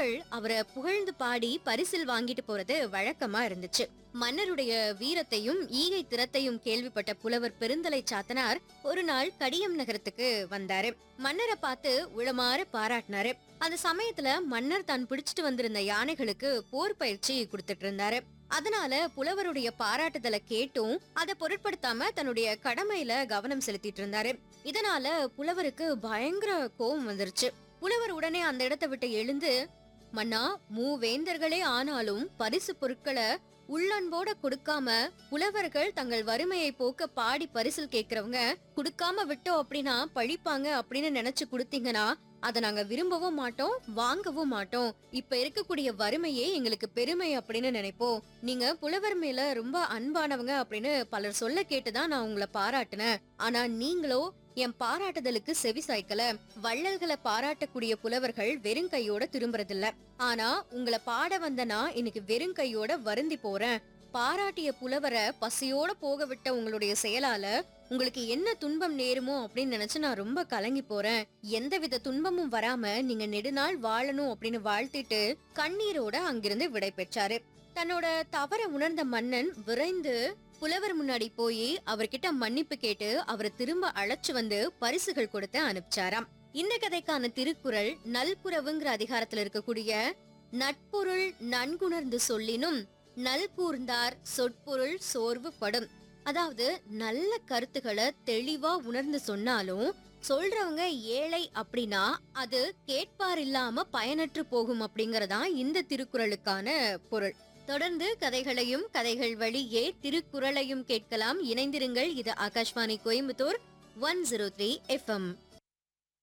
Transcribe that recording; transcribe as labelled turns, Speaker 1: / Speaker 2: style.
Speaker 1: புலவர்கள் அவரை புகழ்ந்து பாடி பரிசில் வாங்கிட்டு போறது வழக்கமா இருந்துச்சு மன்னருடைய வீரத்தையும் ஈகை திறத்தையும் கேள்விப்பட்ட புலவர் பெருந்தலை சாத்தனார் ஒரு நாள் கடியம் நகரத்துக்கு வந்தாரு மன்னரை பார்த்து உளமாற பாராட்டினாரு அந்த சமயத்துல மன்னர் தான் பிடிச்சிட்டு வந்திருந்த யானைகளுக்கு போர் பயிற்சி கொடுத்துட்டு இருந்தாரு அதனால புலவருடைய பாராட்டுதலை கேட்டும் அதை பொருட்படுத்தாம தன்னுடைய கடமையில கவனம் செலுத்திட்டு இருந்தாரு இதனால புலவருக்கு பயங்கர கோபம் வந்துருச்சு புலவர் உடனே அந்த இடத்தை விட்டு எழுந்து மன்னா மூவேந்தர்களே ஆனாலும் பரிசு பொருட்களை உள்ளன்போட கொடுக்காம புலவர்கள் தங்கள் வறுமையை போக்க பாடி பரிசில் கேக்குறவங்க கொடுக்காம விட்டோம் அப்படின்னா பழிப்பாங்க அப்படின்னு நினைச்சு கொடுத்தீங்கன்னா அதை நாங்க விரும்பவும் மாட்டோம் வாங்கவும் மாட்டோம் இப்ப இருக்கக்கூடிய வறுமையே எங்களுக்கு பெருமை அப்படின்னு நினைப்போம் நீங்க புலவர் மேல ரொம்ப அன்பானவங்க அப்படின்னு பலர் சொல்ல கேட்டுதான் நான் உங்களை பாராட்டினேன் ஆனா நீங்களோ என் பாராட்டுதலுக்கு செவி சாய்க்கல வள்ளல்களை பாராட்டக்கூடிய புலவர்கள் வெறும் கையோட திரும்புறதில்ல ஆனா உங்களை பாட வந்த நான் இன்னைக்கு வெறும் கையோட வருந்தி போறேன் பாராட்டிய புலவரை பசியோட போக விட்ட உங்களுடைய செயலால உங்களுக்கு என்ன துன்பம் நேருமோ அப்படின்னு நினைச்சு நான் ரொம்ப கலங்கி போறேன் எந்தவித துன்பமும் வராம நீங்க நெடுநாள் வாழணும் அப்படின்னு வாழ்த்திட்டு கண்ணீரோட அங்கிருந்து விடை பெற்றாரு தன்னோட தவற உணர்ந்த மன்னன் விரைந்து புலவர் முன்னாடி போய் அவர்கிட்ட மன்னிப்பு கேட்டு அவரை திரும்ப அழைச்சு வந்து பரிசுகள் கொடுத்து அனுப்பிச்சாராம் இந்த கதைக்கான திருக்குறள் நல்குறவுங்கிற அதிகாரத்துல இருக்கக்கூடிய நட்பொருள் நன்குணர்ந்து சொல்லினும் நல்கூர்ந்தார் சொற்பொருள் சோர்வு படும் அதாவது நல்ல கருத்துக்களை தெளிவா உணர்ந்து சொன்னாலும் சொல்றவங்க ஏழை அப்படின்னா அது கேட்பார் இல்லாம பயனற்று போகும் அப்படிங்கறதா இந்த திருக்குறளுக்கான பொருள் தொடர்ந்து கதைகளையும் கதைகள் வழியே திருக்குறளையும் கேட்கலாம் இணைந்திருங்கள் இது Akashvani Coimbatore one zero three FM